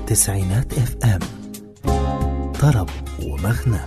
تسعينات اف ام طرب ومغنى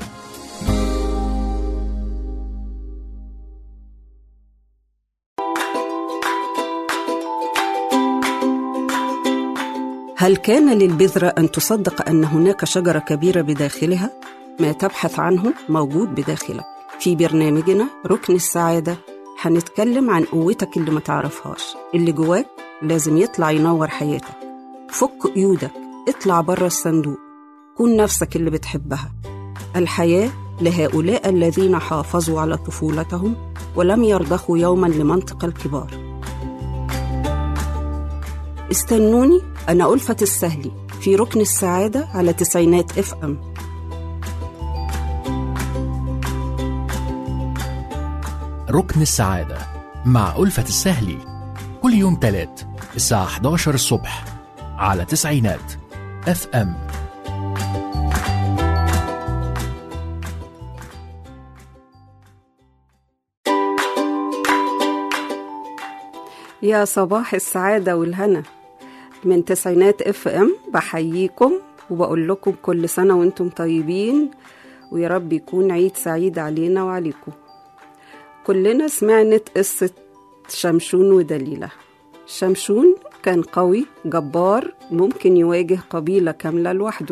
هل كان للبذرة أن تصدق أن هناك شجرة كبيرة بداخلها؟ ما تبحث عنه موجود بداخلك في برنامجنا ركن السعادة هنتكلم عن قوتك اللي ما تعرفهاش اللي جواك لازم يطلع ينور حياتك فك قيودك اطلع بره الصندوق كون نفسك اللي بتحبها الحياة لهؤلاء الذين حافظوا على طفولتهم ولم يرضخوا يوما لمنطق الكبار استنوني أنا ألفة السهلي في ركن السعادة على تسعينات اف ام ركن السعادة مع ألفة السهلي كل يوم تلات الساعة 11 الصبح على تسعينات اف ام يا صباح السعادة والهنا من تسعينات اف ام بحييكم وبقول لكم كل سنة وانتم طيبين ويا رب يكون عيد سعيد علينا وعليكم كلنا سمعنا قصة شمشون ودليلة شمشون كان قوي جبار ممكن يواجه قبيلة كاملة لوحده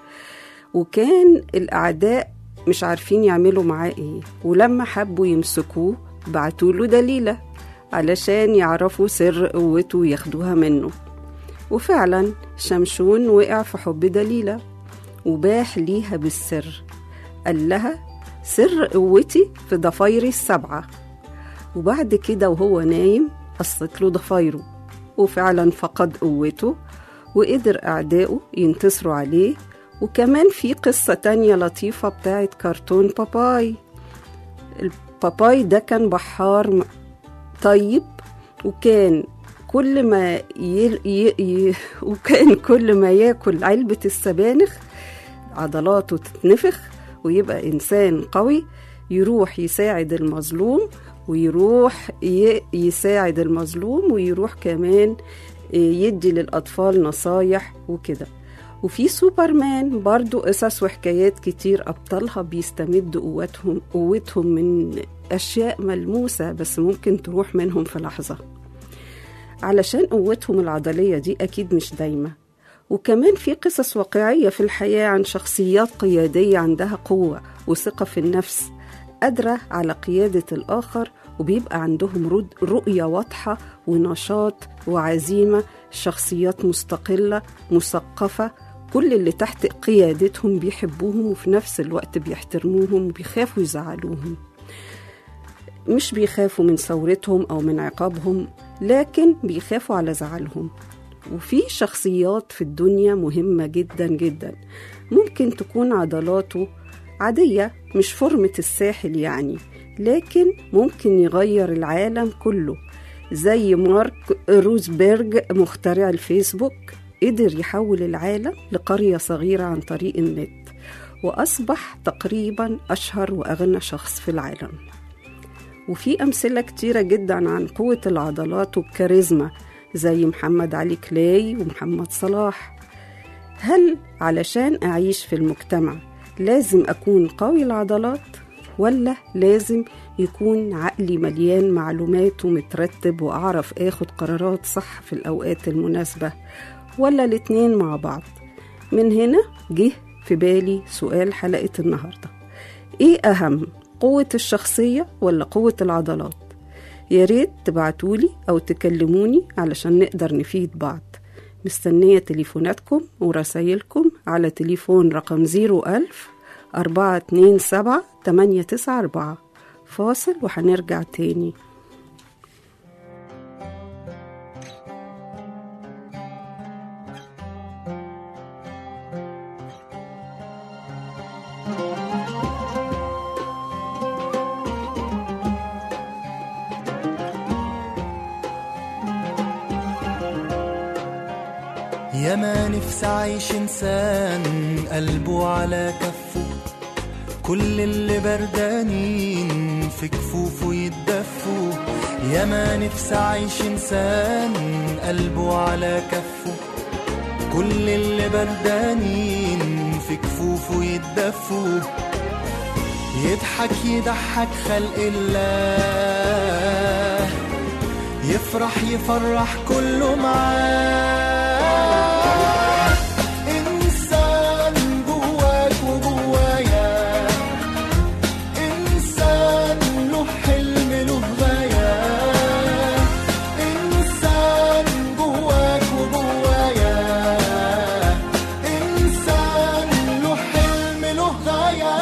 وكان الأعداء مش عارفين يعملوا معاه إيه ولما حبوا يمسكوه بعتوله دليلة علشان يعرفوا سر قوته وياخدوها منه وفعلا شمشون وقع في حب دليلة وباح ليها بالسر قال لها سر قوتي في ضفايري السبعة وبعد كده وهو نايم قصت له ضفايره وفعلا فقد قوته وقدر أعدائه ينتصروا عليه وكمان في قصة تانية لطيفة بتاعت كرتون باباي الباباي ده كان بحار م- طيب وكان كل ما ي... ي... ي... وكان كل ما ياكل علبة السبانخ عضلاته تتنفخ ويبقى إنسان قوي يروح يساعد المظلوم ويروح ي... يساعد المظلوم ويروح كمان يدي للأطفال نصايح وكده وفي سوبرمان برضو قصص وحكايات كتير أبطالها بيستمدوا قوتهم قوتهم من أشياء ملموسة بس ممكن تروح منهم في لحظة علشان قوتهم العضلية دي أكيد مش دايمة وكمان في قصص واقعية في الحياة عن شخصيات قيادية عندها قوة وثقة في النفس قادرة على قيادة الآخر وبيبقى عندهم رد- رؤية واضحة ونشاط وعزيمة شخصيات مستقلة مثقفة كل اللي تحت قيادتهم بيحبوهم وفي نفس الوقت بيحترموهم وبيخافوا يزعلوهم مش بيخافوا من ثورتهم أو من عقابهم لكن بيخافوا على زعلهم وفي شخصيات في الدنيا مهمة جدا جدا ممكن تكون عضلاته عادية مش فورمة الساحل يعني لكن ممكن يغير العالم كله زي مارك روزبرج مخترع الفيسبوك قدر يحول العالم لقرية صغيرة عن طريق النت وأصبح تقريبا أشهر وأغنى شخص في العالم وفي أمثلة كتيرة جدا عن قوة العضلات والكاريزما زي محمد علي كلاي ومحمد صلاح هل علشان أعيش في المجتمع لازم أكون قوي العضلات ولا لازم يكون عقلي مليان معلومات ومترتب وأعرف آخد قرارات صح في الأوقات المناسبة ولا الاتنين مع بعض من هنا جه في بالي سؤال حلقة النهاردة إيه أهم قوة الشخصية ولا قوة العضلات يا ريت تبعتولي أو تكلموني علشان نقدر نفيد بعض مستنية تليفوناتكم ورسايلكم على تليفون رقم 01000 427 894 فاصل وهنرجع تاني يا ما نفسي عايش انسان قلبه على كفه كل اللي بردانين في كفوفه يتدفوا يا ما نفسي عايش انسان قلبه على كفه كل اللي بردانين في كفوفه يتدفوا يضحك يضحك خلق الله يفرح يفرح كله معاه إنسان جواك وجوايا إنسان له حلم له غاية إنسان جواك وجوايا إنسان له حلم له غاية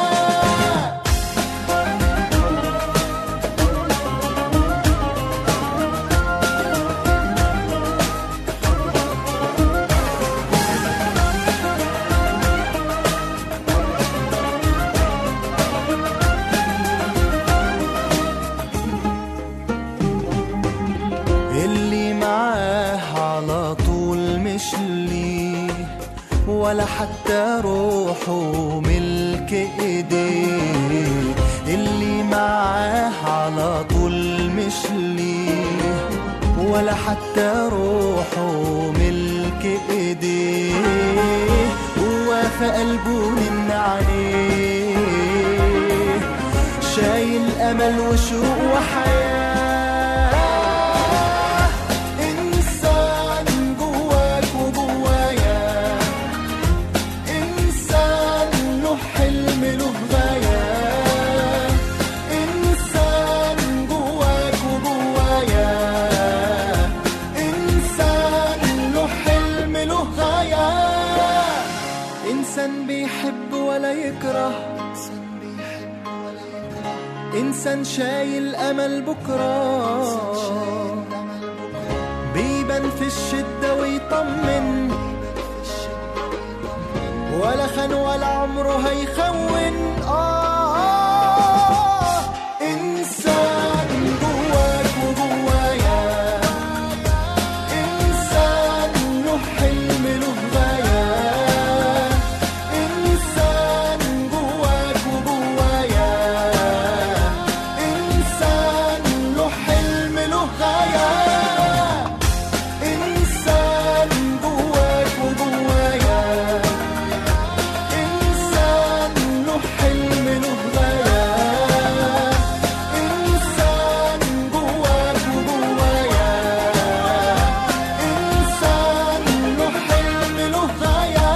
اللي معاه على طول مش ليه ولا حتى روحه ملك ايديه اللي معاه على طول مش ليه ولا حتى روحه ملك ايديه هو في قلبه من عليه شايل امل وشوق وحياه انسان جواك وجوايا انسان له حلم له غايه انسان جواك وجوايا انسان له حلم له غايه انسان بيحب ولا يكره إنسان شايل أمل بكرة بيبان في الشدة ويطمن ولا خان ولا عمره هيخون آه, آه إنسان جواك وجوايا إنسان له حلم له غاية إنسان جواك وجوايا إنسان له حلم له غاية إنسان جواك وجوايا إنسان له حلم له غاية إنسان جواك وجوايا إنسان له حلم له غاية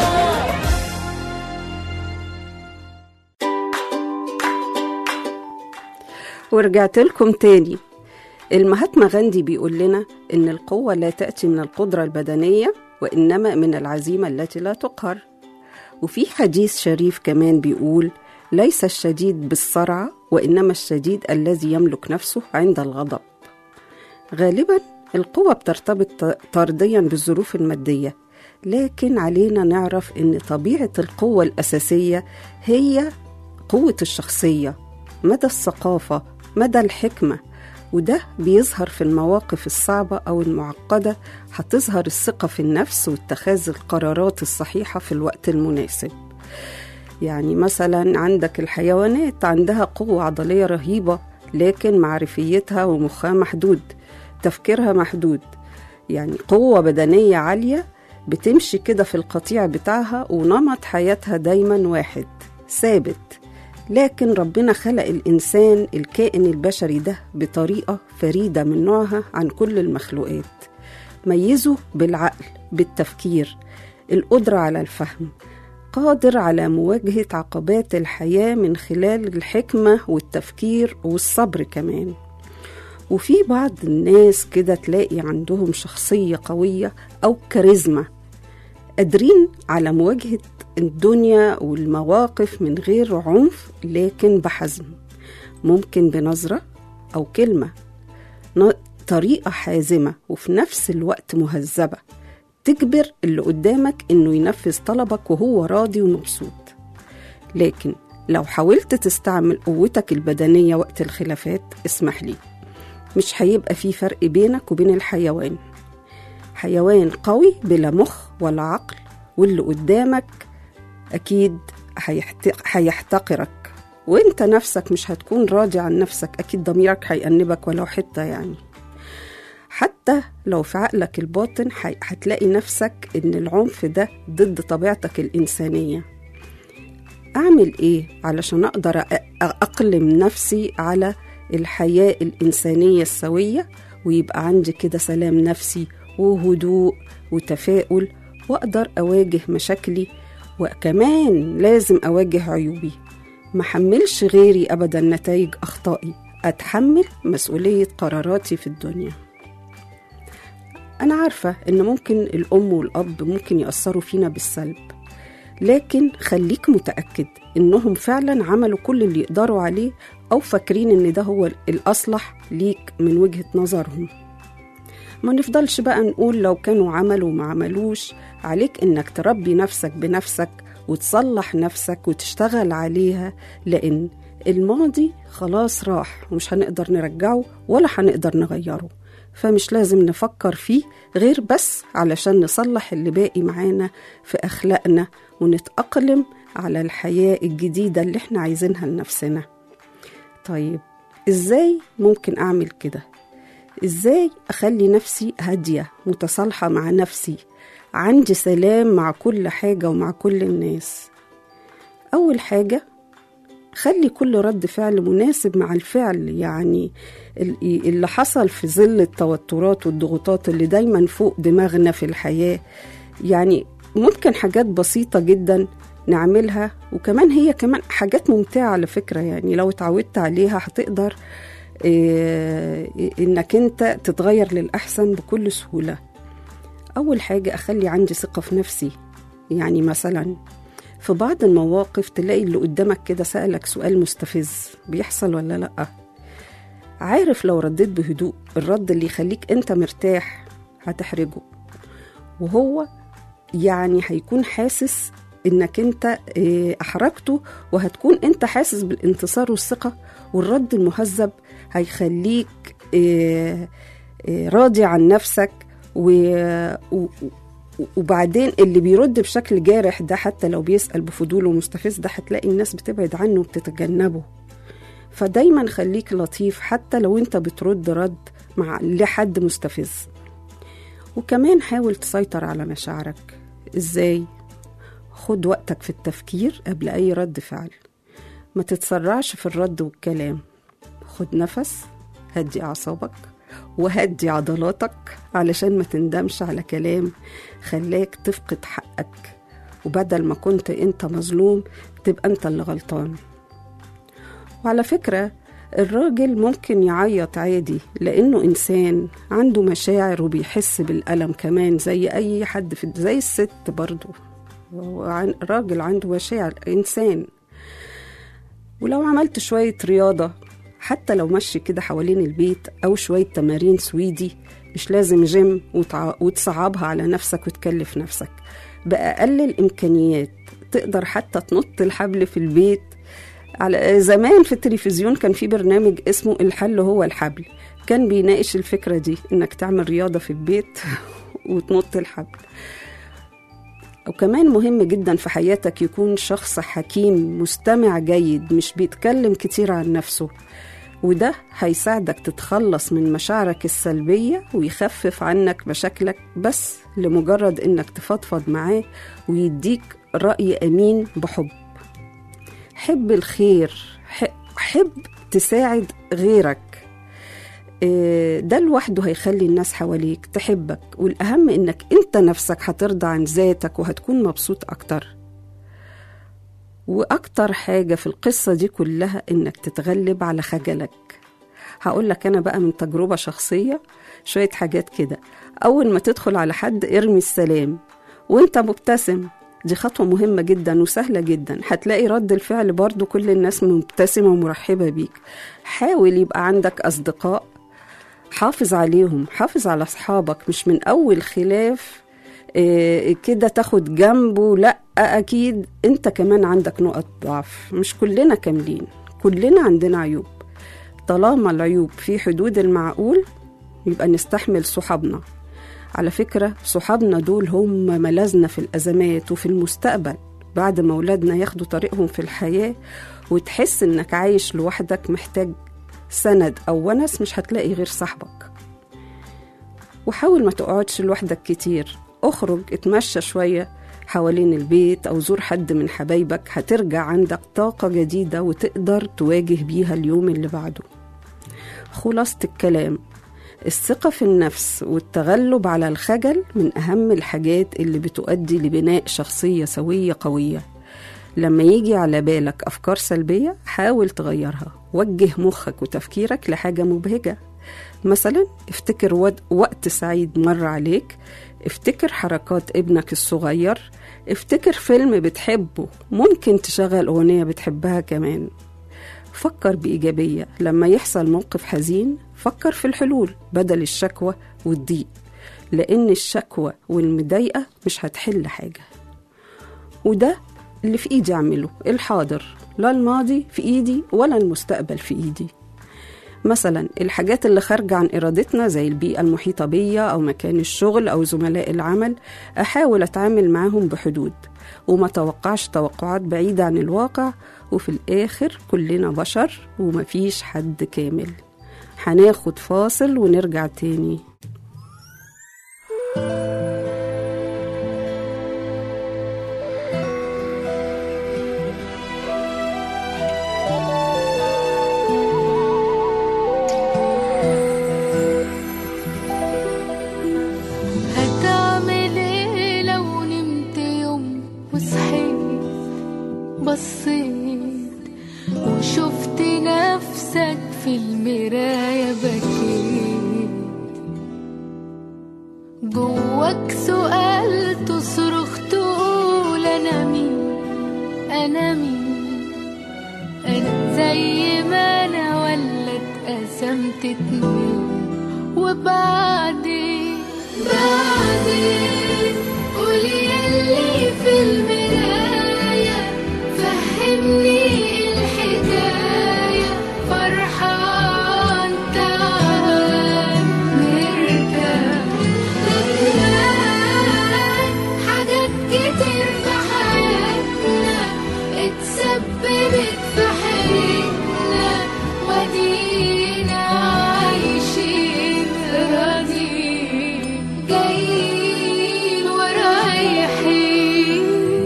ورجعت لكم تاني المهاتما غاندي بيقول لنا إن القوة لا تأتي من القدرة البدنية وإنما من العزيمة التي لا تقهر وفي حديث شريف كمان بيقول ليس الشديد بالصرعة وإنما الشديد الذي يملك نفسه عند الغضب غالبا القوة بترتبط طرديا بالظروف المادية لكن علينا نعرف إن طبيعة القوة الأساسية هي قوة الشخصية مدى الثقافة مدى الحكمة وده بيظهر في المواقف الصعبة أو المعقدة هتظهر الثقة في النفس واتخاذ القرارات الصحيحة في الوقت المناسب يعني مثلا عندك الحيوانات عندها قوة عضلية رهيبة لكن معرفيتها ومخها محدود تفكيرها محدود يعني قوة بدنية عالية بتمشي كده في القطيع بتاعها ونمط حياتها دايما واحد ثابت لكن ربنا خلق الإنسان الكائن البشري ده بطريقة فريدة من نوعها عن كل المخلوقات ميزه بالعقل بالتفكير القدرة على الفهم قادر على مواجهة عقبات الحياة من خلال الحكمة والتفكير والصبر كمان وفي بعض الناس كده تلاقي عندهم شخصية قوية أو كاريزما قادرين على مواجهة الدنيا والمواقف من غير عنف لكن بحزم ممكن بنظرة أو كلمة ن- طريقة حازمة وفي نفس الوقت مهذبة تجبر اللي قدامك إنه ينفذ طلبك وهو راضي ومبسوط لكن لو حاولت تستعمل قوتك البدنية وقت الخلافات اسمح لي مش هيبقى في فرق بينك وبين الحيوان حيوان قوي بلا مخ ولا عقل واللي قدامك أكيد هيحت- هيحتقرك وانت نفسك مش هتكون راضي عن نفسك أكيد ضميرك هيأنبك ولو حتة يعني حتى لو في عقلك الباطن ح- هتلاقي نفسك إن العنف ده ضد طبيعتك الإنسانية أعمل إيه علشان أقدر أ- أقلم نفسي على الحياة الإنسانية السوية ويبقى عندي كده سلام نفسي وهدوء وتفاؤل وأقدر أواجه مشاكلي وكمان لازم أواجه عيوبي ما حملش غيري أبدا نتائج أخطائي أتحمل مسؤولية قراراتي في الدنيا أنا عارفة إن ممكن الأم والأب ممكن يأثروا فينا بالسلب لكن خليك متأكد إنهم فعلا عملوا كل اللي يقدروا عليه أو فاكرين إن ده هو الأصلح ليك من وجهة نظرهم ما نفضلش بقى نقول لو كانوا عملوا وما عملوش عليك إنك تربي نفسك بنفسك وتصلح نفسك وتشتغل عليها لأن الماضي خلاص راح ومش هنقدر نرجعه ولا هنقدر نغيره فمش لازم نفكر فيه غير بس علشان نصلح اللي باقي معانا في أخلاقنا ونتأقلم على الحياة الجديدة اللي احنا عايزينها لنفسنا طيب ازاي ممكن أعمل كده؟ ازاي أخلي نفسي هادية متصالحة مع نفسي عندي سلام مع كل حاجة ومع كل الناس أول حاجة خلي كل رد فعل مناسب مع الفعل يعني ال- اللي حصل في ظل التوترات والضغوطات اللي دايما فوق دماغنا في الحياة يعني ممكن حاجات بسيطة جدا نعملها وكمان هي كمان حاجات ممتعة على فكرة يعني لو اتعودت عليها هتقدر إيه، انك انت تتغير للأحسن بكل سهولة أول حاجة أخلي عندي ثقة في نفسي يعني مثلا في بعض المواقف تلاقي اللي قدامك كده سألك سؤال مستفز بيحصل ولا لأ عارف لو رديت بهدوء الرد اللي يخليك انت مرتاح هتحرجه وهو يعني هيكون حاسس انك انت اه، احرجته وهتكون انت حاسس بالانتصار والثقة والرد المهذب هيخليك اه، اه، راضي عن نفسك و... و... وبعدين اللي بيرد بشكل جارح ده حتى لو بيسأل بفضول ومستفز ده هتلاقي الناس بتبعد عنه وبتتجنبه فدايما خليك لطيف حتى لو انت بترد رد مع لحد مستفز وكمان حاول تسيطر على مشاعرك ازاي خد وقتك في التفكير قبل اي رد فعل ما تتسرعش في الرد والكلام خد نفس هدي اعصابك وهدي عضلاتك علشان ما تندمش على كلام خلاك تفقد حقك وبدل ما كنت انت مظلوم تبقى انت اللي غلطان وعلى فكرة الراجل ممكن يعيط عادي لأنه إنسان عنده مشاعر وبيحس بالألم كمان زي أي حد في زي الست برضو وعن- الراجل عنده مشاعر إنسان ولو عملت شوية رياضة حتى لو مشي كده حوالين البيت أو شوية تمارين سويدي مش لازم جيم وتع- وتصعبها على نفسك وتكلف نفسك بأقل الإمكانيات تقدر حتى تنط الحبل في البيت على زمان في التلفزيون كان في برنامج اسمه الحل هو الحبل كان بيناقش الفكرة دي إنك تعمل رياضة في البيت وتنط الحبل وكمان مهم جدا في حياتك يكون شخص حكيم مستمع جيد مش بيتكلم كتير عن نفسه وده هيساعدك تتخلص من مشاعرك السلبية ويخفف عنك مشاكلك بس لمجرد انك تفضفض معاه ويديك رأي أمين بحب حب الخير ح- حب تساعد غيرك آه، ده لوحده هيخلي الناس حواليك تحبك والأهم إنك أنت نفسك هترضى عن ذاتك وهتكون مبسوط أكتر وأكتر حاجة في القصة دي كلها إنك تتغلب على خجلك هقول لك أنا بقى من تجربة شخصية شوية حاجات كده أول ما تدخل على حد ارمي السلام وانت مبتسم دي خطوة مهمة جدا وسهلة جدا هتلاقي رد الفعل برضو كل الناس مبتسمة ومرحبة بيك حاول يبقى عندك أصدقاء حافظ عليهم حافظ على أصحابك مش من أول خلاف إيه كده تاخد جنبه لا أكيد أنت كمان عندك نقط ضعف مش كلنا كاملين كلنا عندنا عيوب طالما العيوب في حدود المعقول يبقى نستحمل صحابنا على فكرة صحابنا دول هم ملاذنا في الأزمات وفي المستقبل بعد ما ولادنا ياخدوا طريقهم في الحياة وتحس إنك عايش لوحدك محتاج سند أو ونس مش هتلاقي غير صاحبك وحاول ما تقعدش لوحدك كتير اخرج اتمشى شوية حوالين البيت أو زور حد من حبايبك هترجع عندك طاقة جديدة وتقدر تواجه بيها اليوم اللي بعده خلاصة الكلام الثقة في النفس والتغلب على الخجل من أهم الحاجات اللي بتؤدي لبناء شخصية سوية قوية لما يجي على بالك أفكار سلبية حاول تغيرها وجه مخك وتفكيرك لحاجة مبهجة مثلا افتكر ود- وقت سعيد مر عليك افتكر حركات ابنك الصغير افتكر فيلم بتحبه ممكن تشغل أغنية بتحبها كمان فكر بإيجابية لما يحصل موقف حزين فكر في الحلول بدل الشكوى والضيق لأن الشكوى والمضايقة مش هتحل حاجة وده اللي في إيدي أعمله الحاضر لا الماضي في إيدي ولا المستقبل في إيدي مثلا الحاجات اللي خارجة عن إرادتنا زي البيئة المحيطة بيا أو مكان الشغل أو زملاء العمل أحاول أتعامل معاهم بحدود وما توقعش توقعات بعيدة عن الواقع وفي الآخر كلنا بشر ومفيش حد كامل هناخد فاصل ونرجع تاني هتعمل ايه لو نمت يوم وصحيت بصيت وشفت نفسك في المراية بكيت جواك سؤال تصرخ تقول انا مين انا مين انا زي ما انا ولا اتقسمت اتنين وبعدين بعدين قولي يلي في المراية فهمني الحكاية فرحان تعبان مرتاح ندمان حاجات كتير في حياتنا اتسببت في حياتنا ودينا عايشين راضيين جايين ورايحين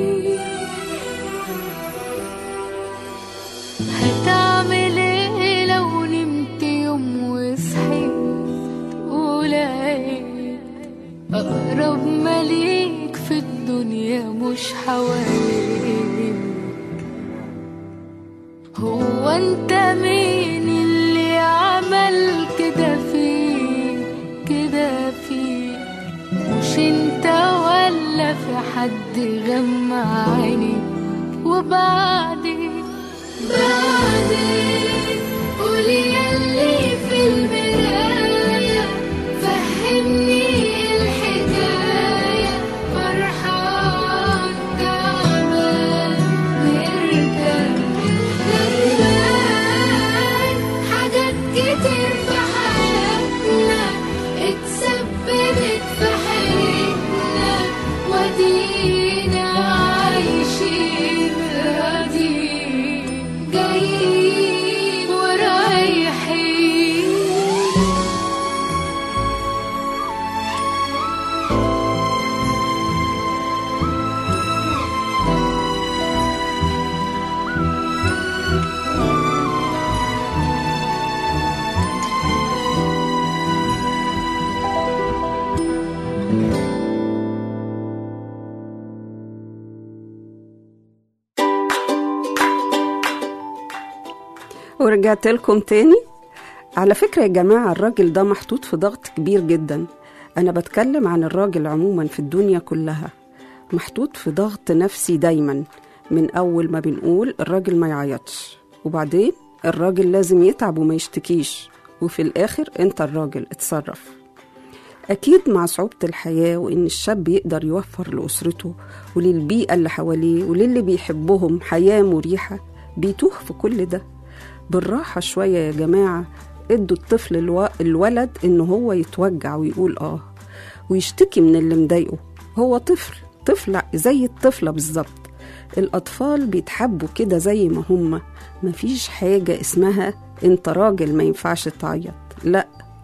هتعمل ايه لو نمت يوم وصحيت ولقيت أقرب مليك في الدنيا مش حواليك هو انت مين اللي عمل كده فيك كده فيك مش انت ولا في حد غمى عينيك وبعدين بعدين قولي يلي في المراية فهمني الحكاية فرحان تعبان مرتاح ندمان حاجات كتير في حياتنا اتسببت في حياتنا ودينا عايشين راضيين جايين ورايحين ورجعت لكم تاني على فكرة يا جماعة الراجل ده محطوط في ضغط كبير جدا أنا بتكلم عن الراجل عموما في الدنيا كلها محطوط في ضغط نفسي دايما من أول ما بنقول الراجل ما يعيطش وبعدين الراجل لازم يتعب وما يشتكيش وفي الآخر أنت الراجل اتصرف أكيد مع صعوبة الحياة وإن الشاب يقدر يوفر لأسرته وللبيئة اللي حواليه وللي بيحبهم حياة مريحة بيتوه في كل ده بالراحة شوية يا جماعة ادوا الطفل الو... الولد إن هو يتوجع ويقول آه ويشتكي من اللي مضايقه هو طفل طفل زي الطفلة بالظبط الأطفال بيتحبوا كده زي ما هما مفيش حاجة اسمها انت راجل ما ينفعش تعيط لا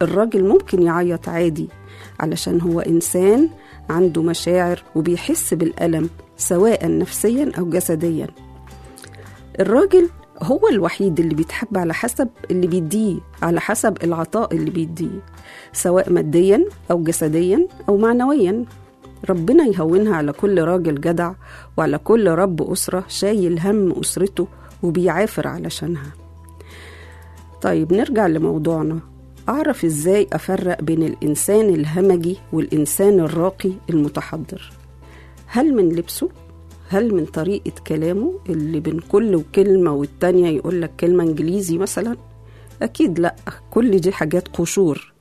الراجل ممكن يعيط عادي علشان هو إنسان عنده مشاعر وبيحس بالألم سواء نفسيا أو جسديا الراجل هو الوحيد اللي بيتحب على حسب اللي بيديه على حسب العطاء اللي بيديه سواء ماديا أو جسديا أو معنويا ربنا يهونها على كل راجل جدع وعلى كل رب أسرة شايل هم أسرته وبيعافر علشانها طيب نرجع لموضوعنا أعرف إزاي أفرق بين الإنسان الهمجي والإنسان الراقي المتحضر هل من لبسه؟ هل من طريقة كلامه اللي بين كل كلمة والتانية يقول لك كلمة إنجليزي مثلا؟ أكيد لأ كل دي حاجات قشور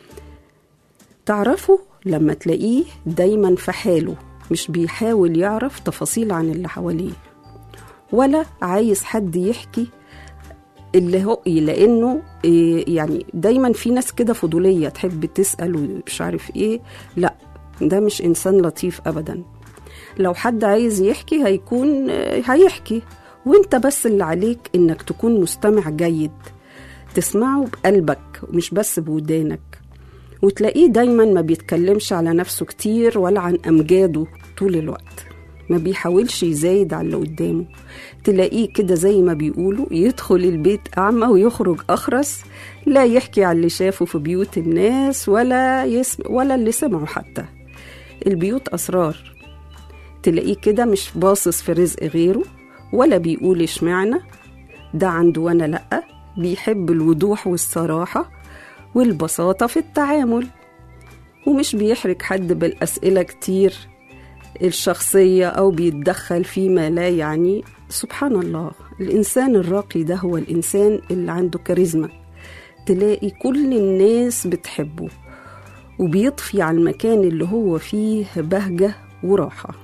تعرفه لما تلاقيه دايما في حاله مش بيحاول يعرف تفاصيل عن اللي حواليه ولا عايز حد يحكي اللي هو لانه إيه يعني دايما في ناس كده فضوليه تحب تسال ومش عارف ايه لا ده مش انسان لطيف ابدا لو حد عايز يحكي هيكون آه، هيحكي وانت بس اللي عليك انك تكون مستمع جيد تسمعه بقلبك ومش بس بودانك وتلاقيه دايما ما بيتكلمش على نفسه كتير ولا عن أمجاده طول الوقت ما بيحاولش يزايد على اللي قدامه تلاقيه كده زي ما بيقولوا يدخل البيت أعمى ويخرج أخرس لا يحكي عن اللي شافه في بيوت الناس ولا يسم ولا اللي سمعه حتى البيوت أسرار تلاقيه كده مش باصص في رزق غيره ولا بيقول اشمعنى ده عنده وانا لأ بيحب الوضوح والصراحة والبساطة في التعامل ومش بيحرج حد بالأسئلة كتير الشخصية أو بيتدخل فيما لا يعني سبحان الله الإنسان الراقي ده هو الإنسان اللي عنده كاريزما تلاقي كل الناس بتحبه وبيطفي على المكان اللي هو فيه بهجة وراحة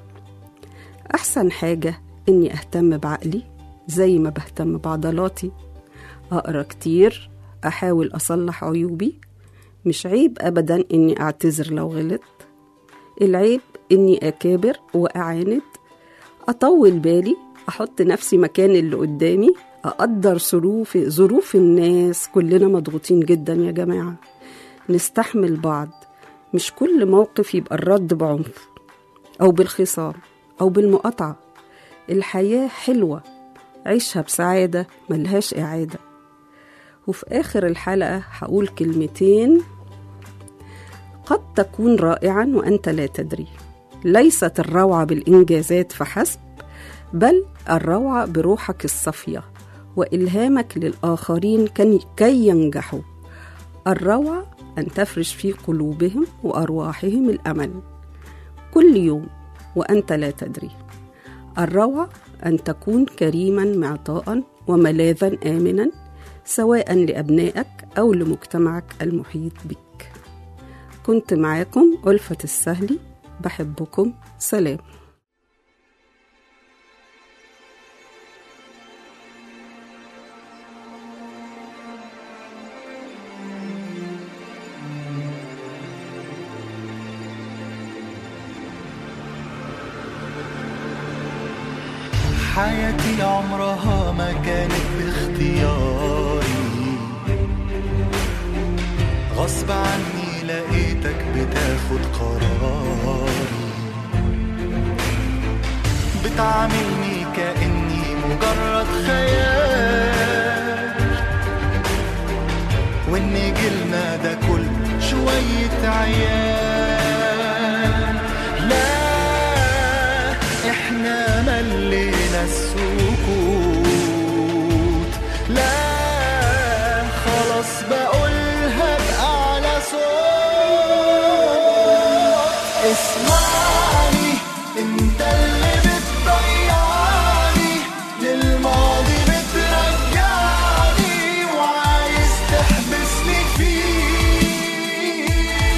أحسن حاجة إني أهتم بعقلي زي ما بهتم بعضلاتي أقرأ كتير أحاول أصلح عيوبي مش عيب أبدا إني أعتذر لو غلط العيب إني أكابر وأعاند أطول بالي أحط نفسي مكان اللي قدامي أقدر ظروف ظروف الناس كلنا مضغوطين جدا يا جماعة نستحمل بعض مش كل موقف يبقى الرد بعنف أو بالخصام أو بالمقاطعة الحياة حلوة عيشها بسعادة ملهاش إعادة وفي آخر الحلقة هقول كلمتين قد تكون رائعا وأنت لا تدري ليست الروعة بالإنجازات فحسب بل الروعة بروحك الصافية وإلهامك للآخرين كي كي ينجحوا الروعة أن تفرش في قلوبهم وأرواحهم الأمل كل يوم وأنت لا تدري الروعة أن تكون كريما معطاء وملاذا آمنا سواء لأبنائك أو لمجتمعك المحيط بك كنت معاكم ألفة السهلي بحبكم سلام حياتي عمرها ما كانت باختياري غصب عني لقيتك بتاخد قراري بتعاملني كأني مجرد خيال وإن جيلنا ده كل شوية عيال لا احنا ملينا السكوت لا خلاص بقولها بأعلى صوت اسمعني انت اللي بتضيعني للماضي بترجعني وعايز تحبسني فيه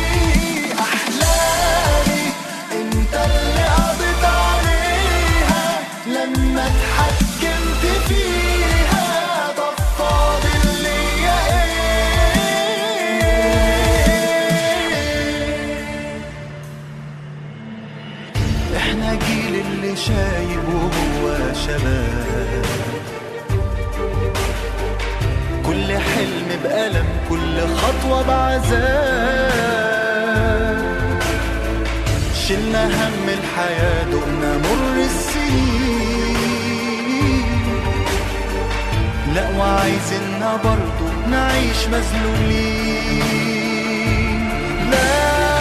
احلامي انت اللي قضيت عليها لما اتحكمت فيها طب فاضل ليا ايه احنا جيل اللي شايب وهو شباب كل حلم حلم بألم كل خطوة بعذاب شلنا هم الحياة دقنا مر السنين لا وعايزيننا برضو نعيش مذلولين لا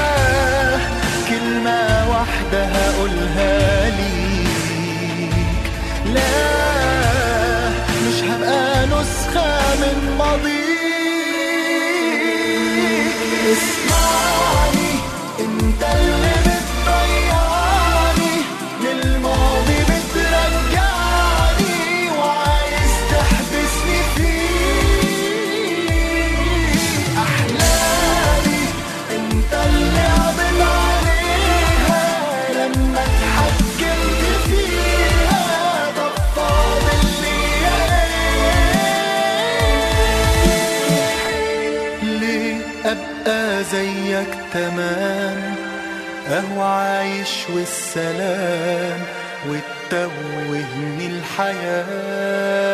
كلمة واحدة هقولها ليك لا مش هبقى نسخة من ماضيك اسمعني انت اللي بتضيعني للماضي بترجعني وعايز تحبسني فيه احلامي انت اللي قابل عليها لما اتحكمت فيها طب فاضل ليا ايه ليه ابقى زيك تمام اهو عايش والسلام وتتوهني الحياه